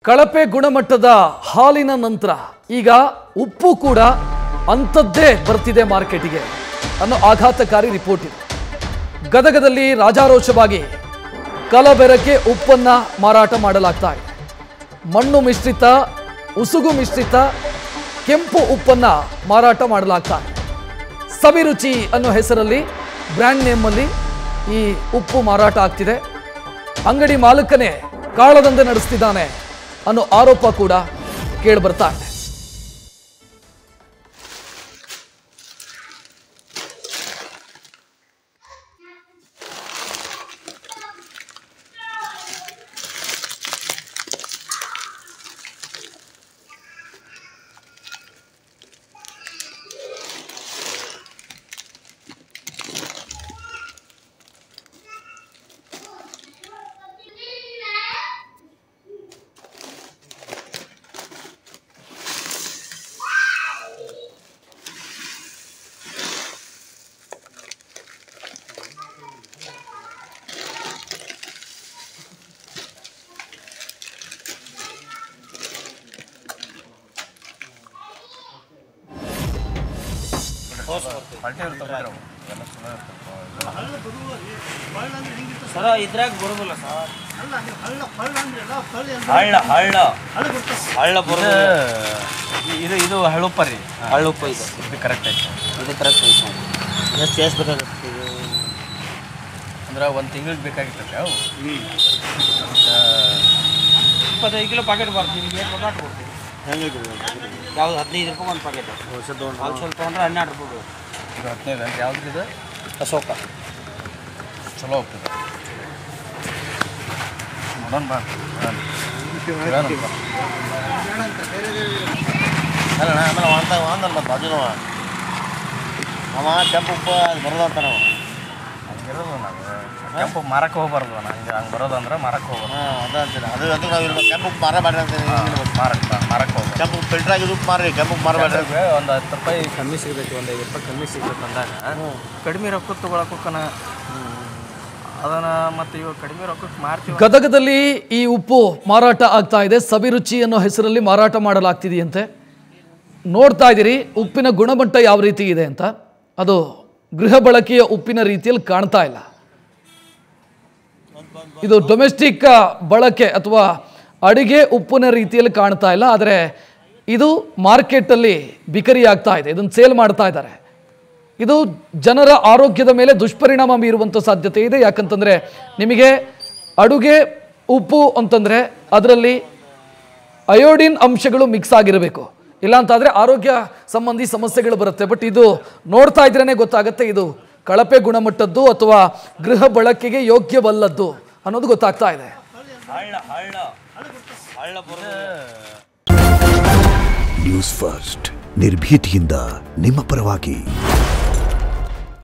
ಕಳಪೆ ಗುಣಮಟ್ಟದ ಹಾಲಿನ ನಂತರ ಈಗ ಉಪ್ಪು ಕೂಡ ಅಂಥದ್ದೇ ಬರ್ತಿದೆ ಮಾರ್ಕೆಟಿಗೆ ಅನ್ನೋ ಆಘಾತಕಾರಿ ರಿಪೋರ್ಟ್ ಇದೆ ಗದಗದಲ್ಲಿ ರಾಜಾರೋಷವಾಗಿ ಕಲಬೆರಕೆ ಉಪ್ಪನ್ನ ಮಾರಾಟ ಮಾಡಲಾಗ್ತಾ ಇದೆ ಮಣ್ಣು ಮಿಶ್ರಿತ ಉಸುಗು ಮಿಶ್ರಿತ ಕೆಂಪು ಉಪ್ಪನ್ನ ಮಾರಾಟ ಮಾಡಲಾಗ್ತಾ ಇದೆ ಸವಿರುಚಿ ಅನ್ನೋ ಹೆಸರಲ್ಲಿ ಬ್ರ್ಯಾಂಡ್ ನೇಮಲ್ಲಿ ಈ ಉಪ್ಪು ಮಾರಾಟ ಆಗ್ತಿದೆ ಅಂಗಡಿ ಮಾಲಕನೇ ಕಾಳದಂಧೆ ನಡೆಸ್ತಿದ್ದಾನೆ ಅನ್ನೋ ಆರೋಪ ಕೂಡ ಕೇಳಿಬರ್ತಾ ಇದೆ ಸರ ಇದ್ರಾಗ ಬರೋದಿಲ್ಲ ಸರ್ ಹಳ್ಳ ಹಳ್ಳ ಹಳ್ಳ ಬರೋದಿಲ್ಲ ಇದು ಇದು ಹಳ್ಳುಪ್ಪ ರೀ ಹಳ್ಳುಪ್ಪ ಇದು ಇದು ಕರೆಕ್ಟ್ ಐತೆ ಇದು ಕರೆಕ್ಟ್ ಐತೆ ಸರ್ ಎಷ್ಟು ಎಷ್ಟು ಬೇಕಾಗುತ್ತೆ ಇದು ಅಂದ್ರೆ ಒಂದು ತಿಂಗಳಿಗೆ ಬೇಕಾಗಿರ್ತೈತೆ ಅವು ಇಪ್ಪತ್ತೈದು ಕಿಲೋ ಪ್ಯಾಕೆಟ್ ಬರ್ತೀವಿ ನಿಮ್ಗೆ ಏನು ಬೇಕಾಟ್ ಕೊಡ್ತೀವಿ ಹೆಂಗೆ ಯಾವ್ದು ಹದಿನೈದು ರೂಪಾಯಿ ಒಂದು ಪ್ಯಾಕೆಟ್ ಅಲ್ಲಿ ಸ್ವಲ್ಪ ತೊಗೊಂಡ್ರೆ ಹನ್ನೆರಡು ರೂಪಾಯಿ ಬೀಳುತ್ತೆ. ಇದು ಹದಿನೈದು ಅಂತ ಯಾವ್ದು ಇದು ಅಶೋಕ ಚಲೋ ಹೋಗ್ತದೆ ನೋಡೋಣ ಬಾ ಹಾಂ. ಕೇಳೋಣ ಬಾ. ಅಲ್ಲ ಆಮೇಲೆ ವಾಂತ ವಾಂದಲ್ಲ ಮತ್ತೆ ಬಾಜುನವ ಅವ ಕೆಂಪು ಉಪ್ಪು ಅದು ಬರೋದಂತ ನಾವು ಹಂಗಿರೋದು ನಾವು ಕೆಂಪು ಮಾರಕ್ಕೆ ಹೋಗ್ಬಾರ್ದು ಹಂಗೆ ಹಂಗೆ ಬರೋದಂದ್ರೆ ಮಾರಕ್ಕೆ ಹೋಗ್ಬಾರ್ದು ಹಾಂ ಅದ ಅಂತೀನಿ ಅದು ಅದಕ್ಕೆ ನಾವು ಇರ್ಬೇಕು ಕೆಂಪು ಉಪ್ಪು ಮಾರ ಬೇಡ ಅಂತೀನಿ ಮಾರಕ್ಕೆ ಮಾರಕ್ಕೆ ಹೋಗ್ಬಾರ್ದು ಕೆಂಪು ಉಪ್ಪು ಫಿಲ್ಟರ್ ಆಗಿದ್ದು ಉಪ್ಪು ಮಾರಿ ಕೆಂಪು ಉಪ್ಪು ಮಾರ ಬೇಡ ಕೆಂಪಗೆ ಒಂದು ಹತ್ತು ರೂಪಾಯಿ ಕಮ್ಮಿ ಸಿಗ್ತೈತಿ ಒಂದು ಐದು ರೂಪಾಯಿ ಕಮ್ಮಿ ಸಿಗ್ತೈತೆ ಅಂದಾಗ ಕಡಿಮೆ ರೊಕ್ಕ ತೊಗೊಳಕೋಕನ ಅದನ್ನ ಮತ್ತೆ ಇವಾಗ ಕಡಿಮೆ ರೊಕ್ಕಕ್ಕೆ ಮಾರ್ತೀವಿ ಗದಗದಲ್ಲಿ ಈ ಉಪ್ಪು ಮಾರಾಟ ಆಗ್ತಾ ಇದೆ ಸವಿರುಚಿ ಅನ್ನೋ ಹೆಸರಲ್ಲಿ ಮಾರಾಟ ಮಾಡಲಾಗ್ತಿದೆಯಂತೆ ನೋಡ್ತಾ ಇದ್ದೀರಿ ಉಪ್ಪಿನ ಗುಣಮಟ್ಟ ಯಾವ ರೀತಿ ಇದೆ ಅಂತ ಅದು ಗೃಹ ಬಳಕೆಯ ಉಪ್ಪಿನ ರೀತಿಯಲ್ಲಿ ಕಾಣ್ತಾ ಇಲ್ಲ ಇದು ಡೊಮೆಸ್ಟಿಕ್ ಬಳಕೆ ಅಥವಾ ಅಡಿಗೆ ಉಪ್ಪಿನ ರೀತಿಯಲ್ಲಿ ಕಾಣ್ತಾ ಇಲ್ಲ ಆದರೆ ಇದು ಮಾರ್ಕೆಟಲ್ಲಿ ಬಿಕರಿ ಆಗ್ತಾ ಇದೆ ಇದನ್ನು ಸೇಲ್ ಮಾಡ್ತಾ ಇದ್ದಾರೆ ಇದು ಜನರ ಆರೋಗ್ಯದ ಮೇಲೆ ದುಷ್ಪರಿಣಾಮ ಬೀರುವಂಥ ಸಾಧ್ಯತೆ ಇದೆ ಯಾಕಂತಂದರೆ ನಿಮಗೆ ಅಡುಗೆ ಉಪ್ಪು ಅಂತಂದರೆ ಅದರಲ್ಲಿ ಅಯೋಡಿನ್ ಅಂಶಗಳು ಮಿಕ್ಸ್ ಆಗಿರಬೇಕು ಇಲ್ಲಾಂತಾದರೆ ಆರೋಗ್ಯ ಸಂಬಂಧಿ ಸಮಸ್ಯೆಗಳು ಬರುತ್ತೆ ಬಟ್ ಇದು ನೋಡ್ತಾ ಇದ್ರೇ ಗೊತ್ತಾಗುತ್ತೆ ಇದು ಕಳಪೆ ಗುಣಮಟ್ಟದ್ದು ಅಥವಾ ಗೃಹ ಬಳಕೆಗೆ ಯೋಗ್ಯವಲ್ಲದ್ದು ಅನ್ನೋದು ಗೊತ್ತಾಗ್ತಾ ಇದೆ ಹಳ್ಳ ಹಳ್ಳ ಹಳ್ಳ ಬರೋದಿಲ್ಲ ನ್ಯೂಸ್ ಫಸ್ಟ್ ನಿರ್ಭೀತಿಯಿಂದ ನಿಮ್ಮ ಪರವಾಗಿ